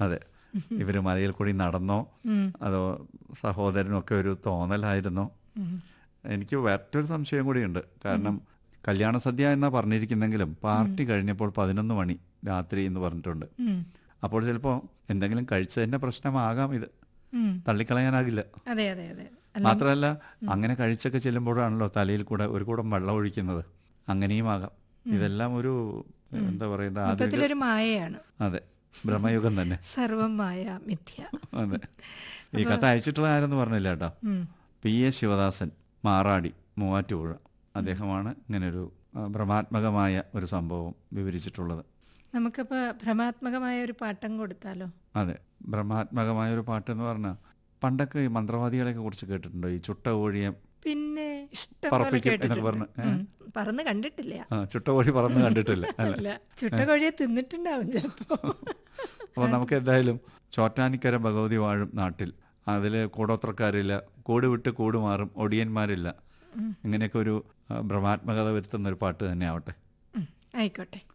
അതെ ഇവര് മലയിൽ കൂടി നടന്നോ ഉം. അതോ സഹോദരനൊക്കെ ഒരു തോന്നലായിരുന്നോ ഉം. എനിക്ക് മറ്റൊരു സംശയം കൂടിയുണ്ട് കാരണം കല്യാണ സദ്യ എന്നാ പറഞ്ഞിരിക്കുന്നെങ്കിലും പാർട്ടി കഴിഞ്ഞപ്പോൾ പതിനൊന്ന് മണി രാത്രി എന്ന് പറഞ്ഞിട്ടുണ്ട് ഉം. അപ്പോൾ ചിലപ്പോൾ എന്തെങ്കിലും കഴിച്ചതിന്റെ പ്രശ്നമാകാം ഇത് ഉം. തള്ളിക്കളയാനാകില്ല അതെ അതെ അതെ അല്ല മാത്രമല്ല അങ്ങനെ കഴിച്ചൊക്കെ ചെല്ലുമ്പോഴാണല്ലോ തലയിൽ കൂടെ ഒരു കൂടം വെള്ളം ഒഴിക്കുന്നത് അങ്ങനെയും ആകാം ഇതെല്ലാം ഒരു എന്താ പറയേണ്ട ആധുനിക മൊത്തത്തിലൊരു മായയാണ് അതെ ബ്രഹ്മയുഗം തന്നെ സർവം മായ മിഥ്യ അതെ ഈ കഥ അയച്ചിട്ടുള്ള ആരെന്ന് പറഞ്ഞില്ല കേട്ടോ ഉം. പി എ ശിവദാസൻ മാറാടി മൂവാറ്റുപുഴ അദ്ദേഹമാണ് ഇങ്ങനൊരു ആ, ഭ്രമാത്മകമായ ഒരു സംഭവം വിവരിച്ചിട്ടുള്ളത് നമുക്കപ്പോ ഭ്രമാത്മകമായ ഒരു പാട്ടം കൊടുത്താലോ അതെ ഭ്രമാത്മകമായ ഒരു പാട്ട് എന്ന് പറഞ്ഞാൽ പണ്ടൊക്കെ ഈ മന്ത്രവാദികളെയൊക്കെ കുറിച്ച് കേട്ടിട്ടുണ്ടോ ഈ ചുട്ട കോഴിയെ പിന്നെ ഇഷ്ടം പോലെ പറപ്പിക്കും എന്നൊക്കെ കേട്ടിട്ടുണ്ട് പറഞ്ഞ്, ഏ? ഉം. പറന്ന് കണ്ടിട്ടില്ല ആ ചുട്ട കോഴി പറന്ന് കണ്ടിട്ടില്ല അല്ല അല്ല ചുട്ടകോഴിയെ തിന്നിട്ടുണ്ടാവും ചിലപ്പോ അപ്പോൾ നമുക്ക് എന്തായാലും ചോറ്റാനിക്കര ഭഗവതി വാഴും നാട്ടിൽ അതിൽ കൂടോത്രക്കാരില്ല കൂട് വിട്ട് കൂട് മാറും ഒടിയന്മാരില്ല ഇങ്ങനെയൊക്കെ ഒരു ആ, ഭ്രമാത്മകത വരുത്തുന്ന ഒരു പാട്ട് തന്നെ ആവട്ടെ ഉം. ആയിക്കോട്ടെ